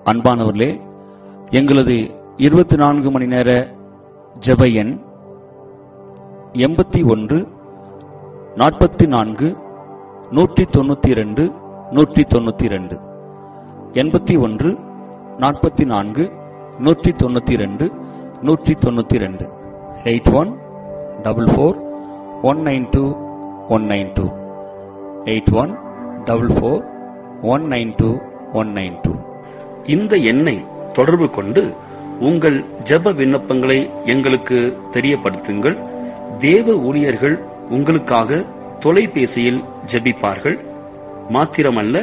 அன்பானவர்களே எங்களது இருபத்தி நான்கு மணி நேர ஜெப எண் எண்பத்தி ஒன்று நாற்பத்தி நான்கு நூற்றி தொண்ணூத்தி இரண்டு நூற்றி தொண்ணூத்தி இரண்டு எண்பத்தி ஒன்று நாற்பத்தி நான்கு நூற்றி தொண்ணூத்தி இரண்டு நூற்றி தொண்ணூத்தி இரண்டு eight one double four one nine two one nine two eight one double four one nine two one nine two இந்த எண்ணை தொடர்பு கொண்டு உங்கள் ஜெப விண்ணப்பங்களை எங்களுக்கு தெரியப்படுத்துங்கள் தேவ ஊழியர்கள் உங்களுக்காக தொலைபேசியில் ஜெபிப்பார்கள் மாத்திரமல்ல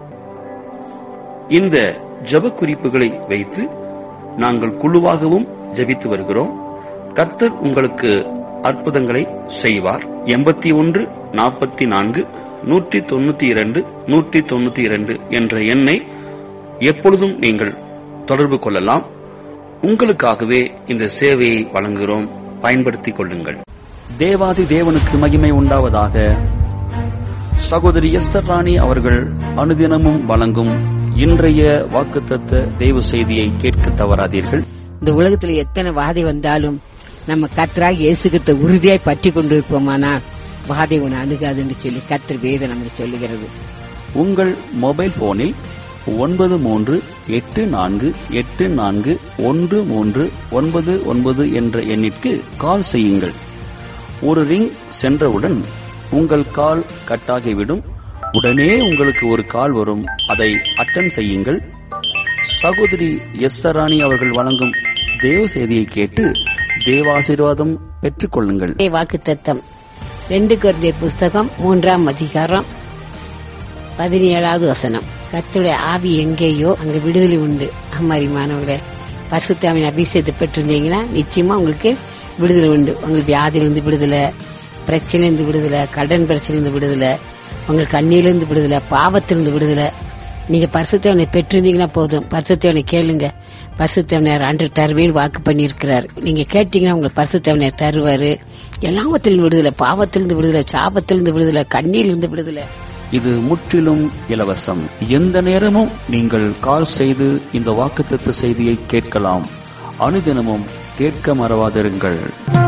இந்த ஜெப குறிப்புகளை வைத்து நாங்கள் குழுவாகவும் ஜெபித்து வருகிறோம் கர்த்தர் உங்களுக்கு அற்புதங்களை செய்வார் எண்பத்தி ஒன்று நாற்பத்தி நான்கு நூற்றி தொண்ணூத்தி இரண்டு நூற்றி தொண்ணூத்தி இரண்டு என்ற எண்ணை எப்பொழுதும் நீங்கள் தொடர்பு கொள்ளலாம் உங்களுக்காகவே இந்த சேவையை வழங்குகிறோம் பயன்படுத்திக் கொள்ளுங்கள் தேவாதி தேவனுக்கு மகிமை உண்டாவதாக சகோதரி எஸ்தர் ராணி அவர்கள் அனுதினமும் வழங்கும் இன்றைய வாக்குத்தத்த தேவ செய்தியை கேட்க தவறாதீர்கள் இந்த உலகத்துல எத்தனை வாதை வந்தாலும் நம்ம கத்தராக இயேசுகிட்ட உறுதியாய் பற்றி கொண்டிருப்போமானால் வாதை உன்னை அணுகாதுன்னு சொல்லி கத்தர் வேதம் நமக்கு சொல்லுகிறது உங்கள் மொபைல் போனில் ஒன்பது மூன்று எட்டு நான்கு எட்டு நான்கு ஒன்று மூன்று ஒன்பது ஒன்பது என்ற எண்ணிற்கு கால் செய்யுங்கள் ஒரு ரிங் சென்றவுடன் உங்கள் கால் கட்டாகிவிடும் உடனே உங்களுக்கு ஒரு கால் வரும் அதை அட்டன் செய்யுங்கள் சகோதரி எஸ் சராணி அவர்கள் வழங்கும் தேவ செய்தியை கேட்டு தேவாசீர்வாதம் பெற்றுக்கொள்ளுங்கள் வாக்கு தத்தம் ரெண்டு குருந்தியர் புஸ்தகம் மூன்றாம் அதிகாரம் பதினேழாவது வசனம் கர்த்தருடைய ஆவி எங்கேயோ அங்க விடுதலை உண்டு அம்மாரிமானவர்களே பரிசுத்தாவின் அபிஷேகத்தை பெற்றிருந்தீங்கன்னா நிச்சயமா உங்களுக்கு விடுதலை உண்டு உங்களுக்கு வியாதியிலிருந்து விடுதலை பிரச்சனையிலிருந்து விடுதலை கடன் பிரச்சனையிலிருந்து விடுதலை உங்களுக்கு கண்ணியிலிருந்து விடுதலை பாவத்திலிருந்து விடுதலை நீங்க பரிசுத்தவனை பெற்றிருந்தீங்கன்னா போதும் பரிசுத்தவனை கேளுங்க பரிசுத்தவனர் அன்று தருவேன் வாக்கு பண்ணியிருக்கிறார் நீங்க கேட்டீங்கன்னா உங்களுக்கு பரிசுத்தவனர் தருவாரு எல்லாவத்திலிருந்து விடுதலை பாவத்திலிருந்து விடுதலை சாபத்திலிருந்து விடுதலை கண்ணியிலிருந்து விடுதலை இது முற்றிலும் இலவசம் எந்த நேரமும் நீங்கள் கால் செய்து இந்த வாக்குத்தத்த செய்தியை கேட்கலாம் அனுதினமும் கேட்க மறவாதிருங்கள்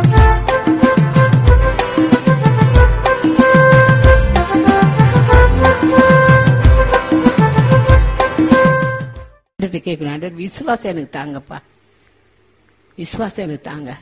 ஆண்டவர்கிட்ட கேட்கணும் ஆண்டவர் விசுவாசம் எனக்கு தாங்கப்பா விசுவாசம் எனக்கு தாங்க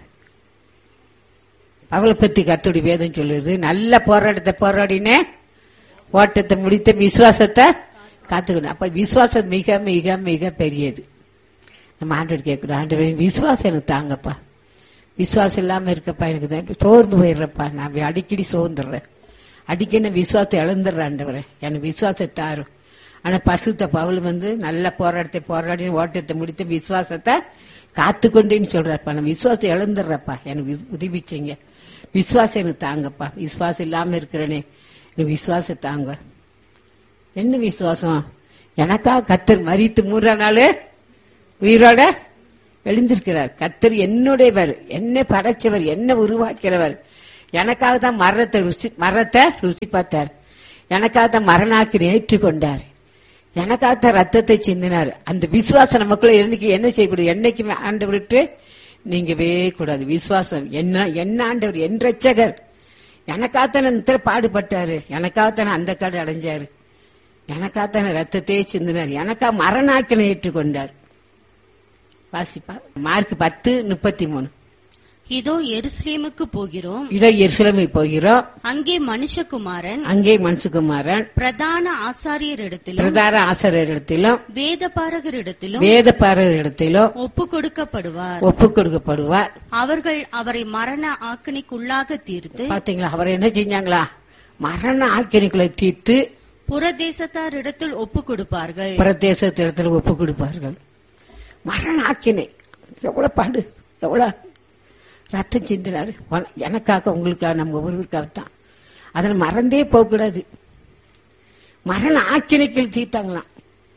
அவளை பத்தி கத்துடி வேதம் சொல்லுது நல்ல போராட்டத்தை போராடினே ஓட்டத்தை முடித்த விசுவாசத்தை காத்துக்கணும் அப்ப விசுவாசம் மிக மிக மிக பெரியது நம்ம ஆண்டவர் கேட்கணும் ஆண்டவர் விசுவாசம் எனக்கு தாங்கப்பா விசுவாசம் இல்லாம இருக்கப்பா எனக்கு தான் இப்ப சோர்ந்து போயிடுறப்பா நான் அடிக்கடி சோர்ந்துடுறேன் அடிக்கடி நான் விசுவாசத்தை இழந்துடுறேன் ஆண்டவரே எனக்கு விசுவாசத்தை தாரும் ஆனா பசுத்த பவுல் வந்து நல்ல போராட்டத்தை போராடி ஓட்டத்தை முடித்து விசுவாசத்தை காத்துக்கொண்டேன்னு சொல்றாப்பா நான் விசுவாசம் இழந்துடுறப்பா எனக்கு வி- உதவி செய்யுங்க விசுவாசம் எனக்கு தாங்கப்பா விசுவாசம் இல்லாம இருக்கிறேனே எனக்கு விசுவாசம் தாங்க என்ன விசுவாசம் எனக்கா கத்தர் மறித்து மூன்றா நாள் உயிரோட எழுந்திருக்கிறார் கத்தர் என்னுடையவர் என்னை படைச்சவர் என்ன உருவாக்கிறவர் எனக்காக தான் மரணத்தை ருசி மரத்தை ருசி பார்த்தார் எனக்காக தான் மரணாக்கி ஏற்றுக்கொண்டார் எனக்காக தான் ரத்தத்தை சிந்தினார் அந்த விசுவாசம் நமக்குள்ள என்னைக்கு என்ன செய்யக்கூடாது என்னைக்குமே ஆண்டவர்கிட்ட நீங்கவே கூடாது விசுவாசம் என்ன என்ன ஆண்டவர் என் ரட்சகர் எனக்காகத்தானே இந்த பாடுபட்டாரு எனக்காகத்தானே அந்த காடு அடைஞ்சாரு எனக்காகத்தானே ரத்தத்தையே சிந்தினார் எனக்கா மரணாக்கினை ஏற்றுக்கொண்டார் வாசிப்பா மார்க் பத்து முப்பத்தி மூணு இதோ எருசலேமுக்கு போகிறோம் இதோ எருசலேமை போகிறோம் அங்கே மனுஷகுமாரன் அங்கே மனசுகுமாரன் பிரதான ஆசாரியரிடத்திலும் பிரதான ஆசிரியரிடத்திலும் வேதபாரகரிடத்திலும் வேத இடத்திலும் ஒப்பு கொடுக்கப்படுவார் ஒப்பு கொடுக்கப்படுவார் அவர்கள் அவரை மரண ஆக்கினைக்குள்ளாக தீர்த்து பாத்தீங்களா அவர் என்ன செஞ்சாங்களா மரண ஆக்கினிகளை தீர்த்து புறதேசத்தாரிடத்தில் ஒப்பு கொடுப்பார்கள் பிரதேசத்திடத்தில் ஒப்பு கொடுப்பார்கள் மரண ஆக்கினை எவ்வளவு பாடு எவ்வளவு ரத்தம் சிந்தினாரு உன- எனக்காக உங்களுக்காக நம்ம ஒவ்வொருவருக்காக தான் அதில் மறந்தே போகக்கூடாது மரண ஆக்கினைகள் தீர்த்தாங்களாம்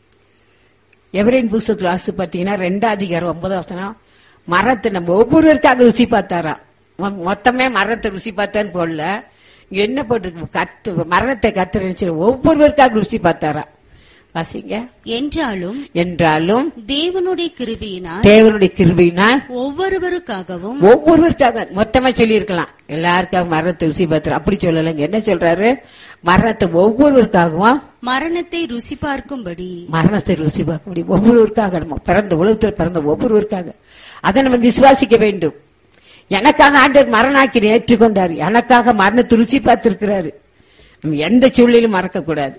எவரின் புஸ்தகத்தில் வாசித்து பார்த்தீங்கன்னா ரெண்டாம் அதிகாரம் ஒன்பது வசனம் மரத்தை நம்ம ஒவ்வொருவருக்காக ருசி பார்த்தாராம் மொ- மொத்தமே மரத்தை ருசி பார்த்தான்னு போடல இங்க என்ன போட்டிருக்கு கத்து மரணத்தை கத்துறேன்னு சொல்லி ஒவ்வொருவருக்காக ருசி பார்த்தாராம் வாசிங்க என்றாலும் என்றாலும் தேவனுடைய கிருபையினால் தேவனுடைய கிருபையினால் ஒவ்வொருவருக்காகவும் ஒவ்வொருவருக்காக மொத்தமா சொல்லி இருக்கலாம் எல்லாருக்காக மரணத்தை ருசி பார்த்து அப்படி சொல்லலைங்க என்ன சொல்றாரு மரணத்தை ஒவ்வொருவருக்காகவும் மரணத்தை ருசி பார்க்கும்படி மரணத்தை ருசி பார்க்க முடியும் ஒவ்வொருவருக்காக நம்ம பிறந்த உலகத்தில் பிறந்த ஒவ்வொருவருக்காக அதை நம்ம விசுவாசிக்க வேண்டும் எனக்காக ஆண்டவர் மரணாக்கி ஏற்றுக்கொண்டார் எனக்காக மரணத்தை ருசி பார்த்திருக்கிறாரு நம்ம எந்த சூழ்நிலையும் மறக்க கூடாது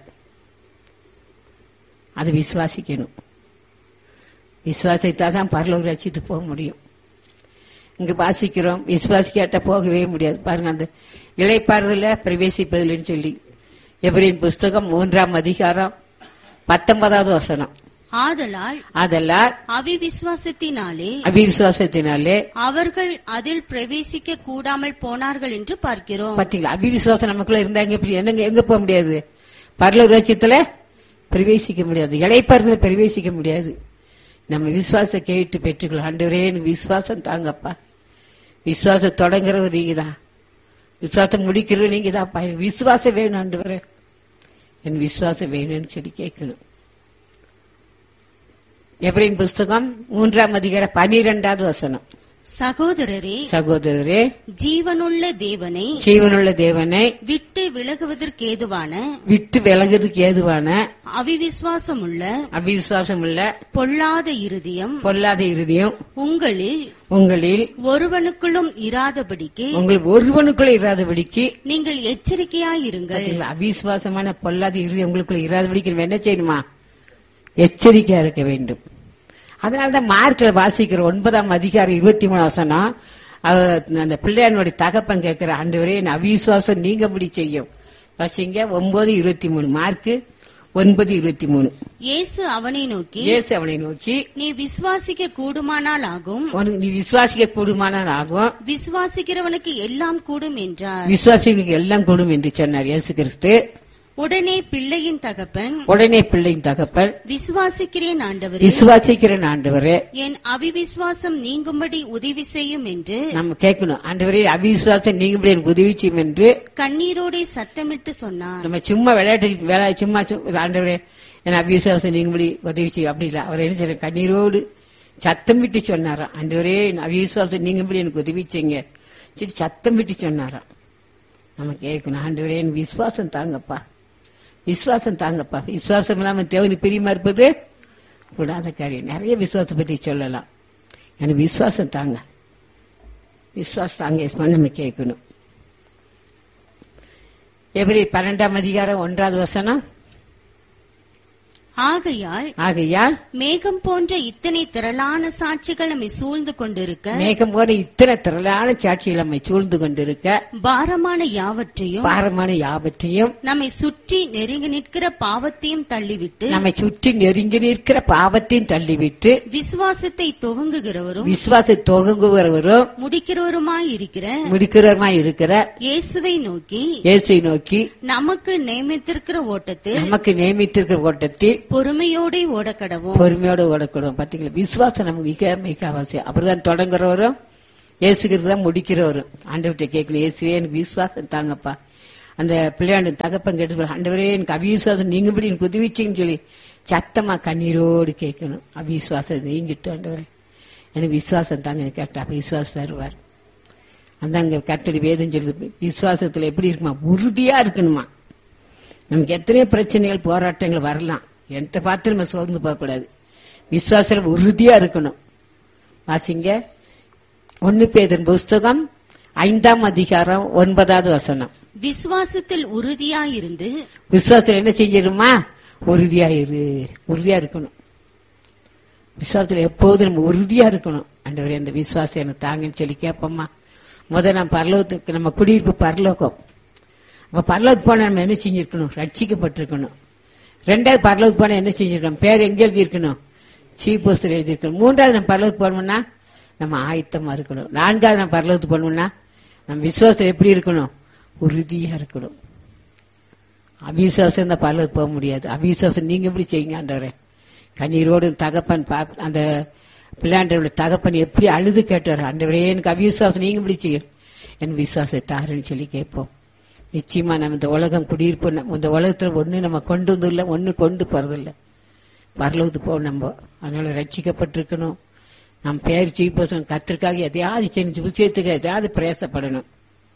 அதை விசுவாசிக்கணும் விசுவாசித்தா தான் பரலோக ரசித்து போக முடியும் இங்க வாசிக்கிறோம் விசுவாசிக்காட்ட போகவே முடியாது பாருங்க அந்த இளைப்பாறுதல பிரவேசிப்பதில்லைன்னு சொல்லி எவரின் புஸ்தகம் மூன்றாம் அதிகாரம் பத்தொன்பதாவது வசனம் ஆதலால் அதெல்லாம் அவிவிசுவாசத்தினாலே அவிசுவாசத்தினாலே அவர்கள் அதில் பிரவேசிக்க கூடாமல் போனார்கள் என்று பார்க்கிறோம் பாத்தீங்களா அவிசுவாசம் நமக்குள்ள இருந்தாங்க இப்படி என்னங்க எங்க போக முடியாது பரலோக ராஜ்யத்துல பிரவேசிக்க முடியாது இளைப்பாறுதல பிரவேசிக்க முடியாது நம்ம விசுவாச கேட்டு பெற்றுக்கலாம் ஆண்டவரே எனக்கு விசுவாசம் தாங்கப்பா விசுவாசம் தொடங்குறவர் நீங்க தான் விசுவாசம் முடிக்கிறவர் நீங்க தான் விசுவாசம் வேணும் ஆண்டவரே என் விசுவாசம் வேணும்னு சொல்லி கேட்கணும் எவரின் புஸ்தகம் மூன்றாம் அதிகார பனிரெண்டாவது வசனம் சகோதரரே சகோதரரே ஜீவனுள்ள தேவனை ஜீவனுள்ள தேவனை விட்டு விலகுவதற்கேதுவான விட்டு விலகுறதுக்கு ஏதுவான அவிவிசுவாசமுள்ள அவிசுவாசம் உள்ள பொல்லாத இருதயம் பொல்லாத இறுதியும் உங்களில் உங்களில் ஒருவனுக்குள்ளும் இராதபடிக்கு உங்கள் ஒருவனுக்குள்ள இராதபடிக்கு நீங்கள் எச்சரிக்கையாயிருங்கள் பாத்தீங்களா, அவிசுவாசமான பொல்லாத இறுதி உங்களுக்குள்ள இராதபடிக்கு நம்ம என்ன செய்யணுமா எச்சரிக்கையா இருக்க வேண்டும் அதனாலதான் மார்க்ல வாசிக்கிற ஒன்பதாம் அதிகாரம் இருபத்தி மூணு வசனம் அவர் அந்த பிள்ளையானுடைய தகப்பன் கேட்கிற ஆண்டவரே என் அவிசுவாசம் நீங்க முடி செய்யும் வாசிங்க ஒன்பது இருபத்தி மூணு மார்க்கு ஒன்பது இருபத்தி மூணு இயேசு அவனை நோக்கி இயேசு அவனை நோக்கி நீ விசுவாசிக்க கூடுமானால் ஆகும் உனக்கு நீ விசுவாசிக்க கூடுமானால் ஆகும் விசுவாசிக்கிறவனுக்கு எல்லாம் கூடும் என்றார் விசுவாசிகளுக்கு எல்லாம் கூடும் என்று சொன்னார் இயேசு கிறிஸ்து உடனே பிள்ளையின் தகப்பன் உடனே பிள்ளையின் தகப்பன் விசுவாசிக்கிறேன் ஆண்டவரே விசுவாசிக்கிற ஆண்டவரே என் அவிவிசுவாசம் நீங்கும்படி உதவி செய்யும் என்று நம்ம கேட்கணும் ஆண்டவரே அவிசுவாசம் நீங்க எனக்கு உதவி செய்யும் என்று கண்ணீரோடே சத்தமிட்டு சொன்னார் நம்ம சும்மா விளையாட்டு வேலை சும்மா சு- ஆண்டவரே என் அவிசுவாசம் நீங்க உதவி செய்யும் அப்படி இல்லை அவர் என்ன செய்ய கண்ணீரோடு சத்தம் விட்டு சொன்னாராம் ஆண்டவரே என் அவிசுவாசம் நீங்க எனக்கு உதவி செய்யுங்க சரி சத்தம் விட்டு சொன்னாராம் நம்ம கேட்கணும் ஆண்டவரே என் விசுவாசம் தாங்கப்பா விசுவாசம் தாங்கப்பா விசுவாசம் இல்லாம தேவனி பிரியமா இருப்பது கூடாத காரியம் நிறைய விசுவாசம் பத்தி சொல்லலாம் எனக்கு விசுவாசம் தாங்க விசுவாசம் தாங்க யேசுவா, நம்ம கேட்கணும் எவரி பன்னெண்டாம் அதிகாரம் ஒன்றாவது வசனம் ஆகையால் ஆகையால் மேகம் போன்ற இத்தனை திரளான சாட்சிகள் நம்மை சூழ்ந்து கொண்டிருக்க மேகம் போல இத்தனை திரளான சாட்சிகள் நம்மை சூழ்ந்து கொண்டிருக்க பாரமான யாவற்றையும் பாரமான யாவற்றையும் நம்மை சுற்றி நெருங்கி நிற்கிற பாவத்தையும் தள்ளிவிட்டு நம்மை சுற்றி நெருங்கி நிற்கிற பாவத்தையும் தள்ளிவிட்டு விசுவாசத்தை துவங்குகிறவரும் விசுவாச தொகுங்குகிறவரும் முடிக்கிறவருமாயிருக்கிற முடிக்கிறவருமாய் இருக்கிற இயேசுவை நோக்கி இயேசை நோக்கி நமக்கு நியமித்திருக்கிற ஓட்டத்தில் நமக்கு நியமித்திருக்கிற ஓட்டத்தில் பொறுமையோட ஓடக்கடவும் பொறுமையோடு ஓடக்கூடும் பாத்தீங்களா விசுவாசம் நமக்கு மிக மிக அவசியம் அவர்தான் தொடங்குறவரும் இயேசுகிறது தான் முடிக்கிறவரும் ஆண்டவர்கிட்ட கேட்கணும் இயேசுவே எனக்கு விசுவாசம் தாங்கப்பா அந்த பிள்ளையாண்டு தகப்பன் கேட்டு ஆண்டவரே எனக்கு அவிசுவாசம் நீங்கபடி எனக்கு உதவிச்சின்னு சொல்லி சத்தமா கண்ணீரோடு கேட்கணும் அவிசுவாசம் நீங்கிட்டு ஆண்டவரே எனக்கு விசுவாசம் தாங்க கேட்டா விசுவாசம் தருவார் அந்த அங்க கத்தடி வேதம் சொல்லுது விசுவாசத்துல எப்படி இருக்குமா உறுதியா இருக்கணுமா நமக்கு எத்தனையோ பிரச்சனைகள் போராட்டங்கள் வரலாம் எந்த பார்த்து நம்ம சோர்ந்து போகக்கூடாது விசுவாசம் உறுதியா இருக்கணும் வாசிங்க ஒன்னு பேதன் புஸ்தகம் ஐந்தாம் அதிகாரம் ஒன்பதாவது வசனம் விசுவாசத்தில் உறுதியாயிருந்து விசுவாசத்துல என்ன செஞ்சிருமா உறுதியா இரு உறுதியா இருக்கணும் விசுவாசத்துல எப்போதும் நம்ம உறுதியா இருக்கணும் ஆண்டவரே அந்த விசுவாசம் எனக்கு தாங்கன்னு சொல்லி கேட்போம்மா முதல் நம்ம பரலோகத்துக்கு நம்ம குடியிருப்பு பரலோகம் அப்ப பரலோகத்துக்கு போனா நம்ம என்ன செஞ்சிருக்கணும் ரட்சிக்கப்பட்டிருக்கணும் ரெண்டாவது பரலோகத்துக்கு போனா என்ன செஞ்சிருக்கணும் பேர் எங்க எழுதியிருக்கணும் சீப் போஸ்டர் எழுதியிருக்கணும் மூன்றாவது நம்ம பரலோகத்துக்கு போனோம்னா நம்ம ஆயத்தமா இருக்கணும் நான்காவது நம்ம பரலோகத்துக்கு போனோம்னா நம்ம விசுவாசம் எப்படி இருக்கணும் உறுதியா இருக்கணும் அவிசுவாசம் தான் பரலோகத்துக்கு போக முடியாது அவிசுவாசம் நீங்க எப்படி செய்யுங்க ஆண்டவரே கண்ணீரோடு தகப்பன் பா- அந்த பிள்ளையாண்டவரோட தகப்பன் எப்படி அழுது கேட்டார் ஆண்டவரே எனக்கு அவிசுவாசம் நீங்க எப்படி செய்யும் என் விசுவாசத்தை தாருன்னு சொல்லி கேட்போம் நிச்சயமா நம்ம இந்த உலகம் குடியிருப்பு நம்ம இந்த உலகத்துல ஒண்ணு நம்ம கொண்டு வந்து இல்ல ஒண்ணு கொண்டு போறதில்ல பரலவுது போ நம்ம அதனால ரட்சிக்கப்பட்டிருக்கணும் நம் பேர் ஜீபோசம் கத்திற்காக எதையாவது செஞ்சு விஷயத்துக்கு எதையாவது பிரயாசப்படணும்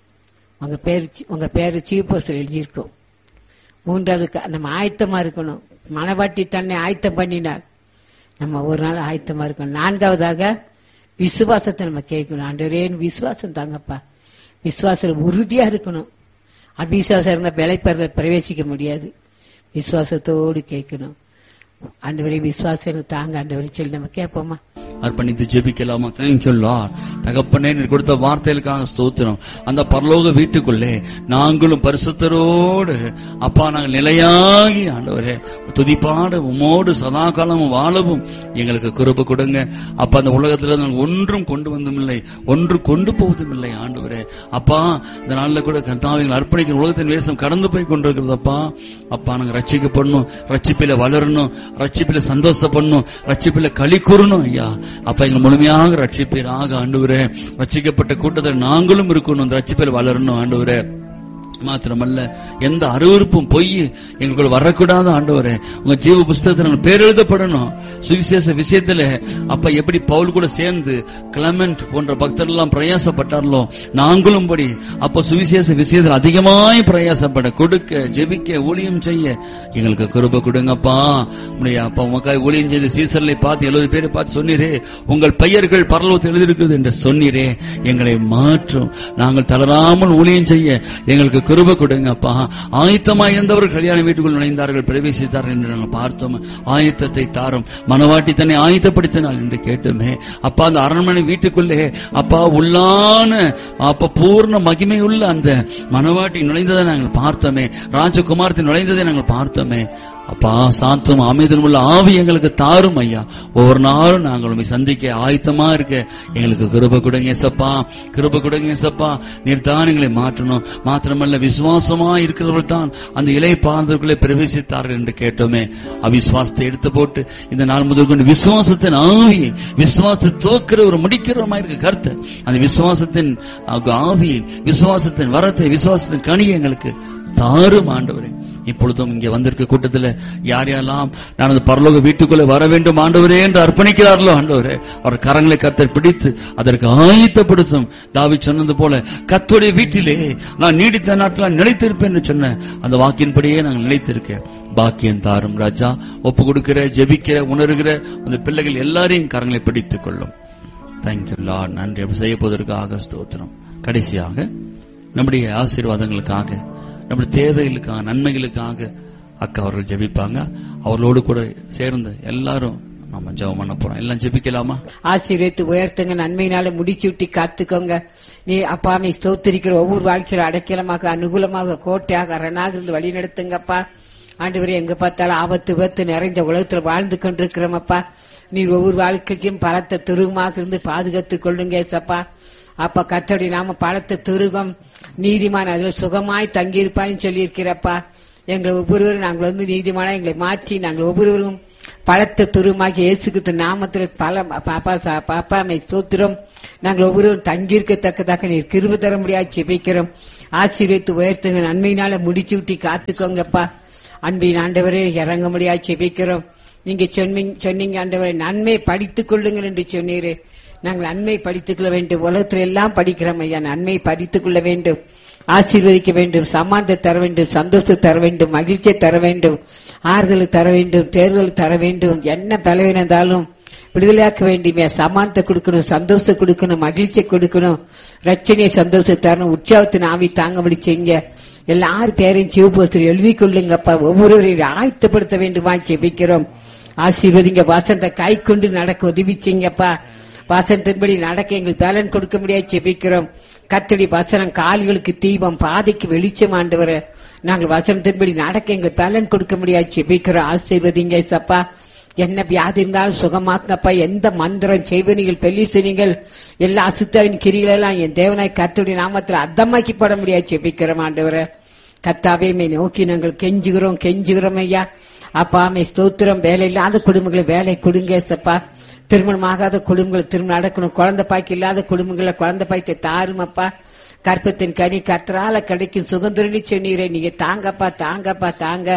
உங்க பேர் சி- உங்க பேரு சீப்போஸ்டர் எழுதியிருக்கும் மூன்றாவது க- நம்ம ஆயத்தமா இருக்கணும் மனவாட்டி தன்னை ஆயத்தம் பண்ணினார் நம்ம ஒரு நாள் ஆயத்தமா இருக்கணும் நான்காவதாக விசுவாசத்தை நம்ம கேட்கணும் ஆண்டவரேன்னு விசுவாசம் தாங்கப்பா விசுவாசம் உறுதியா இருக்கணும் அவிசுவாசம் இருந்தா விளைப்பறத பிரவேசிக்க முடியாது விசுவாசத்தோடு கேட்கணும் ஆண்டவரே விசுவாசம் எனக்கு தாங்க ஆண்டவரே சொல்லி நம்ம கேட்போமா அர்ப்பணித்து ஜெபிக்கலாமா தேங்க்யூ லார்ட் தகப்பனே நீர் கொடுத்த வார்த்தைகளுக்காக ஸ்தோத்திரம் அந்த பரலோக வீட்டுக்குள்ளே நாங்களும் பரிசுத்தரோடு அப்பா நாங்கள் நிலையாகி ஆண்டவரே துதிப்பாடு உமோடு சதா காலமும் வாழவும் எங்களுக்கு குருப கொடுங்க அப்பா அந்த உலகத்துல நாங்கள் ஒன்றும் கொண்டு வந்தும் இல்லை ஒன்று கொண்டு போவதும் இல்லை ஆண்டவரே அப்பா இந்த நாள்ல கூட கர்த்தாவை அர்ப்பணிக்கிற உலகத்தின் வேஷம் கடந்து போய் கொண்டிருக்கிறதப்பா அப்பா நாங்க ரட்சிக்கப்படணும் ரட்சிப்பில வளரணும் ரட்சிப்பில சந்தோஷப்படணும் ரட்சிப்பில களி கூறணும் ஐயா அப்ப எங்களை முழுமையாக ரட்சிப்பீராக ஆண்டவரே ரட்சிக்கப்பட்ட கூட்டத்தில் நாங்களும் இருக்கணும் அந்த ரட்சிப்பில் வளரணும் ஆண்டவரே மாத்திரமல்ல எந்த அருவருப்பும் பொய் எங்களுக்குள்ள வரக்கூடாது ஆண்டவரே உங்க ஜீவ புஸ்தகத்தில் நாங்கள் பேர் எழுதப்படணும் சுவிசேஷ விஷயத்துல அப்ப எப்படி பவுல் கூட சேர்ந்து கிளமெண்ட் போன்ற பக்தர்கள் எல்லாம் பிரயாசப்பட்டார்களோ நாங்களும் படி அப்ப சுவிசேஷ விஷயத்தில் அதிகமாய் பிரயாசப்பட கொடுக்க ஜெபிக்க ஊழியம் செய்ய எங்களுக்கு கிருப கொடுங்கப்பா உடைய அப்பா உமக்காய் ஊழியம் செய்த சீசர்களை பார்த்து எழுபது பேரை பார்த்து சொன்னீரே உங்கள் பெயர்கள் பரலோகத்தில் எழுதியிருக்கிறது என்று சொன்னீரே எங்களை மாற்றும் நாங்கள் தளராமல் ஊழியம் செய்ய எங்களுக்கு கிருப கொடுங்கப்பா ஆயத்தமாய் இருந்தவர்கள் கல்யாண வீட்டுக்குள் நுழைந்தார்கள் பிரவேசித்தார்கள் என்று நாங்கள் பார்த்தோம் ஆயத்தத்தை தாரும் மனவாட்டி தன்னை ஆயத்தப்படுத்தினாள் என்று கேட்டோமே அப்பா அந்த அரண்மனை வீட்டுக்குள்ளே அப்பா உள்ளான அப்ப பூர்ண மகிமையுள்ள அந்த மனவாட்டி நுழைந்ததை நாங்கள் பார்த்தோமே ராஜகுமாரத்தை நுழைந்ததை நாங்கள் பார்த்தோமே அப்பா சாந்தம் அமைதலும் உள்ள ஆவி எங்களுக்கு தாரும் ஐயா ஒவ்வொரு நாளும் நாங்கள் உண்மை சந்திக்க ஆயத்தமா இருக்க எங்களுக்கு கிருப கொடுங்க ஏசப்பா கிருப கொடுங்க ஏசப்பா நீர் தான் எங்களை மாற்றணும் மாத்திரமல்ல விசுவாசமா இருக்கிறவர்கள் தான் அந்த இலை பாந்தருக்குள்ளே பிரவேசித்தார்கள் என்று கேட்டோமே அவிசுவாசத்தை எடுத்து போட்டு இந்த நாள் முதல் கொண்டு விசுவாசத்தின் ஆவியை விசுவாசத்தை தோக்கிற ஒரு முடிக்கிறவமா இருக்க கருத்து அந்த விசுவாசத்தின் ஆவியை விசுவாசத்தின் வரத்தை விசுவாசத்தின் கனியை எங்களுக்கு தாரும் ஆண்டவரே இப்பொழுதும் இங்கே வந்திருக்க கூட்டத்தில் யார் யாரெல்லாம் நான் அந்த பரலோக வீட்டுக்குள்ளே வர வேண்டும் ஆண்டவரே என்று அர்ப்பணிக்கிறார்களோ ஆண்டவரே அவர் கரங்களை கத்தர் பிடித்து அதற்கு ஆயத்தப்படுத்தும் தாவி சொன்னது போல கத்துடைய வீட்டிலே நான் நீடித்த நாட்கள் நிலைத்திருப்பேன் என்று சொன்ன அந்த வாக்கின்படியே நாங்கள் நிலைத்திருக்கேன் பாக்கியம் தாரும் ராஜா ஒப்பு கொடுக்கிற ஜெபிக்கிற உணர்கிற அந்த பிள்ளைகள் எல்லாரையும் கரங்களை பிடித்துக் கொள்ளும் தேங்க்யூ லார்ட் நன்றி அப்படி செய்ய போவதற்காக ஸ்தோத்திரம் கடைசியாக நம்முடைய ஆசீர்வாதங்களுக்காக நம்முடைய தேவைகளுக்காக நன்மைகளுக்காக அக்கா அவர்கள் ஜெபிப்பாங்க அவர்களோடு கூட சேர்ந்து எல்லாரும் நம்ம ஜெபம் பண்ண போறோம் எல்லாம் ஜெபிக்கலாமா ஆசீர்வதித்து உயர்த்துங்க நன்மையினால முடிச்சுட்டி காத்துக்கோங்க நீ அப்பாமை ஸ்தோத்திரிக்கிற ஒவ்வொரு வாழ்க்கையில அடைக்கலமாக அனுகூலமாக கோட்டையாக அரணாக இருந்து வழி நடத்துங்கப்பா ஆண்டவரே எங்க பார்த்தாலும் ஆபத்து விபத்து நிறைந்த உலகத்துல வாழ்ந்து கொண்டிருக்கிறோமப்பா நீர் ஒவ்வொரு வாழ்க்கைக்கும் பலத்த துருகமாக இருந்து பாதுகாத்துக் கொள்ளுங்க சப்பா அப்பா கத்தடி நாம பலத்த துருகம் நீதிமான் அதில் சுகமாய் தங்கியிருப்பான்னு சொல்லியிருக்கிறப்பா எங்களை ஒவ்வொருவரும் நாங்கள் வந்து நீதிமானா எங்களை மாற்றி நாங்கள் ஒவ்வொருவரும் பலத்த துருமாகி இயேசுக்கு நாமத்தில் பல பாப்பா சா- பாப்பாமை ஸ்தோத்திரம் நாங்கள் ஒவ்வொருவரும் தங்கியிருக்கத்தக்கதாக நீர் கிருப தர முடியாது செபிக்கிறோம் ஆசீர்வதித்து உயர்த்துங்க நன்மையினால முடிச்சு விட்டி காத்துக்கோங்கப்பா அன்பின் ஆண்டவரே இறங்க முடியாது செபிக்கிறோம் நீங்க சொன்னீங்க சொன்னீங்க ஆண்டவரை நன்மை படித்துக் கொள்ளுங்கள் என்று சொன்னீரே நாங்கள் நன்மை படித்துக் கொள்ள வேண்டும் உலகத்தில் எல்லாம் படிக்கிறோம் ஐயா நன்மை படித்துக் கொள்ள வேண்டும் ஆசீர்வதிக்க வேண்டும் சமானத்தை தர வேண்டும் சந்தோஷத்தை தர வேண்டும் மகிழ்ச்சியை தர வேண்டும் ஆறுதலை தர வேண்டும் தேர்தல் தர வேண்டும் என்ன பலவீனம் இருந்தாலும் விடுதலையாக்க வேண்டுமே சமானத்தை கொடுக்கணும் சந்தோஷத்தை கொடுக்கணும் மகிழ்ச்சியை கொடுக்கணும் ரச்சனையை சந்தோஷத்தை தரணும் உற்சாகத்தின் ஆவி தாங்கபடி செய்யுங்க எல்லாரும் பேரையும் சிவபோஸ்தர் எழுதி கொள்ளுங்கப்பா ஒவ்வொருவரையும் ஆயத்தப்படுத்த வேண்டுமா ஜெபிக்கிறோம் ஆசீர்வதிங்க வாசந்த கை கொண்டு நடக்க உதவி செய்யுங்கப்பா வாசனத்தின்படி நடக்க எங்களுக்கு பேலன் கொடுக்க முடியாது ஜெபிக்கிறோம் கத்தடி வசனம் கால்களுக்கு தீபம் பாதைக்கு வெளிச்சம் ஆண்டவர நாங்கள் வசனத்தின்படி நடக்க எங்களுக்கு பேலன் கொடுக்க முடியாது ஜெபிக்கிறோம் ஆசீர்வதிங்க சப்பா என்ன வியாதி இருந்தாலும் சுகமாக்குங்கப்பா எந்த மந்திரம் செய்வனிகள் பெல்லிசனிகள் எல்லா அசுத்தாவின் கிரிகள் எல்லாம் என் தேவனாய் கத்துடைய நாமத்தில் அர்த்தமாக்கி போட முடியாது ஜெபிக்கிறோம் ஆண்டவரை கத்தாவே மே நோக்கி நாங்கள் கெஞ்சுகிறோம் கெஞ்சுகிறோம் ஐயா அப்பா மே ஸ்தோத்திரம் வேலை இல்லாத குடும்பங்களை வேலை கொடுங்க சப்பா திருமணமாகாத குடும்பங்களை திருமணம் நடக்கணும் குழந்தை பாய்க்கு இல்லாத குடும்பங்களை குழந்தை பாய்க்கு தாரும் அப்பா கற்பத்தின் கனி கத்தரால கிடைக்கும் சுதந்திரனி சொன்னீரே நீங்க தாங்கப்பா தாங்கப்பா தாங்க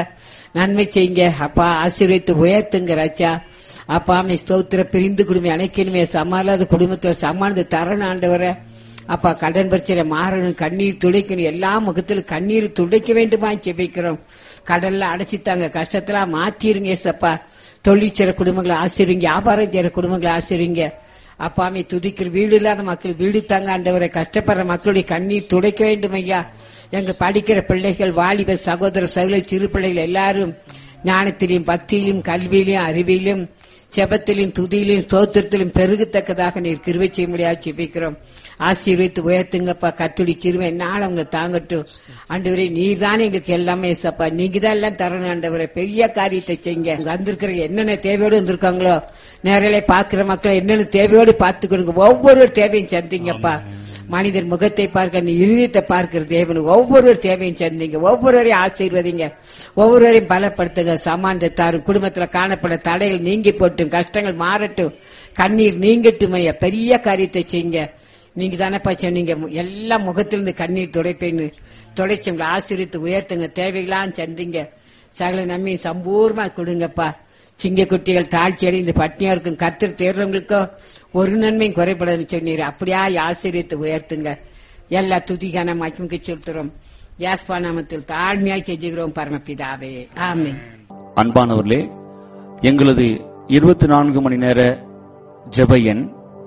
நன்மை செய்யுங்க அப்பா ஆசீர்வதித்து உயர்த்துங்க ராஜா அப்பா அம்மை ஸ்தோத்திர பிரிந்து குடும்பம் அணைக்கணுமே சமாளாத குடும்பத்தை சமாளித்து தரணும் ஆண்டவரை அப்பா கடன் பிரச்சனை மாறணும் கண்ணீர் துடைக்கணும் எல்லா முகத்திலும் கண்ணீர் துடைக்க வேண்டுமா ஜெபிக்கிறோம் கடல்ல அடைச்சித்தாங்க கஷ்டத்துல மாத்திருங்க ஏசப்பா தொழில் செய்யற குடும்பங்களை ஆசிரிங்க வியாபாரம் செய்யற குடும்பங்களை ஆசிரிங்க அப்பாமே துதிக்கிற வீடு இல்லாத மக்கள் வீடு தாங்க ஆண்டவரை கஷ்டப்படுற மக்களுடைய கண்ணீர் துடைக்க வேண்டும் ஐயா எங்க படிக்கிற பிள்ளைகள் வாலிப சகோதர சகோதர சிறு பிள்ளைகள் எல்லாரும் ஞானத்திலும் பக்தியிலும் கல்வியிலும் அறிவிலும் செபத்திலும் துதியிலும் ஸ்தோத்திரத்திலும் பெருகத்தக்கதாக நீர் கிருவை செய்ய முடியாது ஜெபிக்கிறோம் ஆசீர்வித்து உயர்த்துங்கப்பா கத்துடி கிருவை என்னால உங்களை தாங்கட்டும் ஆண்டவரே நீர் தானே எங்களுக்கு எல்லாமே சப்பா நீங்க தான் எல்லாம் தரணும் ஆண்டவரே பெரிய காரியத்தை செய்யுங்க இங்க வந்திருக்கிற என்னென்ன தேவையோடு வந்திருக்காங்களோ நேரிலே பாக்குற மக்களை என்னென்ன தேவையோடு பார்த்துக்கொடுங்க ஒவ்வொரு தேவையும் சந்திங்கப்பா மனிதர் முகத்தை பார்க்க நீ இருதயத்தை பார்க்கிற தேவன் ஒவ்வொரு தேவையும் சந்திங்க ஒவ்வொருவரையும் ஆசீர்வதிங்க ஒவ்வொருவரையும் பலப்படுத்துங்க சமானத்தை தாரும் குடும்பத்துல காணப்பட தடைகள் நீங்கி போட்டும் கஷ்டங்கள் மாறட்டும் கண்ணீர் நீங்கட்டும் ஐயா பெரிய காரியத்தை செய்யுங்க நீங்க தானப்பா சொன்னீங்க எல்லா முகத்திலிருந்து கண்ணீர் துடைப்பேன்னு துடைச்சு உங்களை ஆசீர்வித்து உயர்த்துங்க தேவைகளாம் சந்திங்க சகல நன்மை சம்பூர்ணமா கொடுங்கப்பா சிங்க குட்டிகள் தாழ்ச்சி அடைந்து பட்னியா இருக்கும் கத்தர் தேர்றவங்களுக்கோ ஒரு நன்மையும் குறைபடாதுன்னு சொன்னீர் அப்படியா ஆசீர்வித்து உயர்த்துங்க எல்லா துதிகான மகிமுக்கு செலுத்துறோம் யாஸ்பா நாமத்தில் தாழ்மையாய் கெஞ்சுகிறோம் பரமபிதாவே ஆமென் அன்பானவர்களே எங்களது இருபத்தி நான்கு மணி நேர ஜெப எண்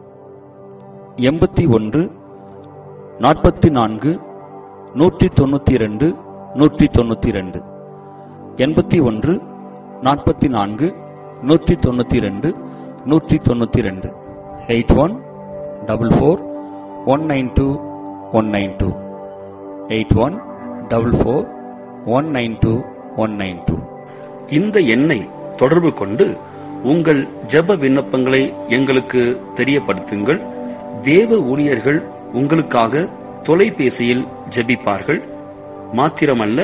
எண்பத்தி ஒன்று நாற்பத்தி நான்கு நூற்றி தொண்ணூத்தி இரண்டு நூற்றி தொண்ணூத்தி இரண்டு எண்பத்தி ஒன்று நாற்பத்தி நான்கு நூற்றி தொண்ணூத்தி இரண்டு நூற்றி தொண்ணூத்தி இரண்டு eight one double four one nine two one nine two eight one double four one nine two one nine two இந்த எண்ணை தொடர்பு கொண்டு உங்கள் ஜெப விண்ணப்பங்களை எங்களுக்கு தெரியப்படுத்துங்கள் தேவ ஊழியர்கள் உங்களுக்காக தொலைபேசியில் ஜெபிப்பார்கள் மாத்திரமல்ல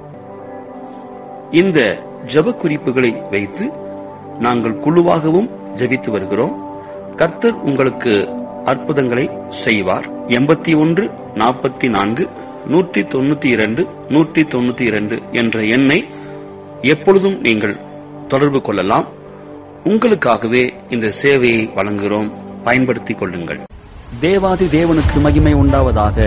இந்த ஜெப குறிப்புகளை வைத்து நாங்கள் குழுவாகவும் ஜெபித்து வருகிறோம் கர்த்தர் உங்களுக்கு அற்புதங்களை செய்வார் எண்பத்தி ஒன்று நாற்பத்தி நான்கு நூற்றி தொண்ணூத்தி இரண்டு நூற்றி தொண்ணூத்தி இரண்டு என்ற எண்ணை எப்பொழுதும் நீங்கள் தொடர்பு கொள்ளலாம் உங்களுக்காகவே இந்த சேவையை வழங்குகிறோம் பயன்படுத்திக் கொள்ளுங்கள் தேவாதி தேவனுக்கு மகிமை உண்டாவதாக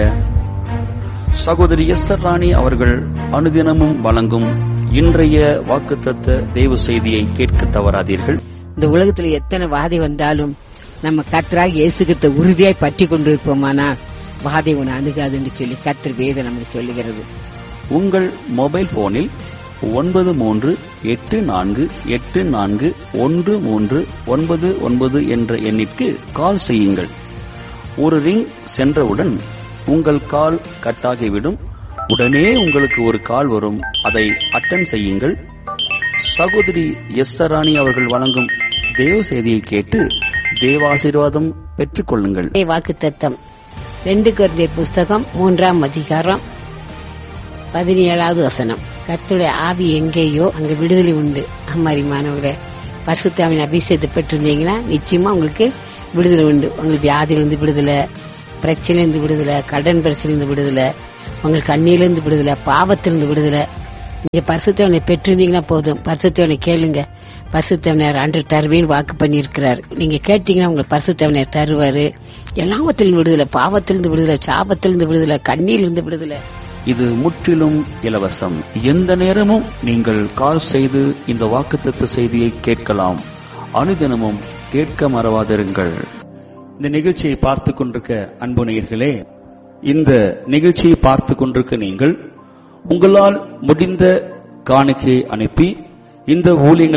சகோதரி எஸ்தர் ராணி அவர்கள் அனுதினமும் வழங்கும் இன்றைய வாக்குத்தத்த தேவ செய்தியை கேட்க தவறாதீர்கள் இந்த உலகத்துல எத்தனை வாதை வந்தாலும் நம்ம கத்தராக இயேசுகிட்ட உறுதியாய் பற்றி கொண்டிருப்போமானால் வாதை உன்னை அணுகாதுன்னு சொல்லி கத்தர் வேதம் நமக்கு சொல்லுகிறது உங்கள் மொபைல் போனில் ஒன்பது மூன்று எட்டு நான்கு எட்டு நான்கு ஒன்று மூன்று ஒன்பது ஒன்பது என்ற எண்ணிற்கு கால் செய்யுங்கள் ஒரு ரிங் சென்றவுடன் உங்கள் கால் கட்டாகிவிடும் உடனே உங்களுக்கு ஒரு கால் வரும் அதை அட்டன் செய்யுங்கள் சகோதரி எஸ் ராணி அவர்கள் வழங்கும் தேவ செய்தியை கேட்டு தேவாசீர்வாதம் பெற்றுக்கொள்ளுங்கள் வாக்கு தத்தம் ரெண்டு கருதியர் புஸ்தகம் மூன்றாம் அதிகாரம் பதினேழாவது வசனம் கர்த்தருடைய ஆவி எங்கேயோ அங்க விடுதலை உண்டு அம்மாரி மாணவர்களே பரிசுத்தாவின் அபிஷேகத்தை பெற்றிருந்தீங்கன்னா நிச்சயமா உங்களுக்கு விடுதலை உண்டு உங்களுக்கு வியாதியிலிருந்து விடுதலை பிரச்சனையிலிருந்து விடுதலை கடன் பிரச்சனையிலிருந்து விடுதலை உங்களுக்கு கண்ணியிலிருந்து விடுதலை பாவத்திலிருந்து விடுதலை நீங்க பரிசுத்தவனை பெற்றிருந்தீங்கன்னா போதும் பரிசுத்தவனை கேளுங்க பரிசுத்தவனர் அன்று தருவேன்னு வாக்கு பண்ணியிருக்கிறார் நீங்க கேட்டீங்கன்னா உங்களுக்கு பரிசுத்தவனர் தருவாரு எல்லாவத்திலிருந்து விடுதலை பாவத்திலிருந்து விடுதலை சாபத்திலிருந்து விடுதலை கண்ணியிலிருந்து விடுதலை இது முற்றிலும் இலவசம் எந்த நேரமும் நீங்கள் கால் செய்து இந்த வாக்குத்தத்த செய்தியை கேட்கலாம் அனுதினமும் கேட்க மறவாதிருங்கள் இந்த நிகழ்ச்சியை பார்த்து கொண்டிருக்க அன்பு நேயர்களே இந்த நிகழ்ச்சியை பார்த்து கொண்டிருக்க நீங்கள் உங்களால் முடிந்த காணிக்கையை அனுப்பி இந்த ஊழியங்களை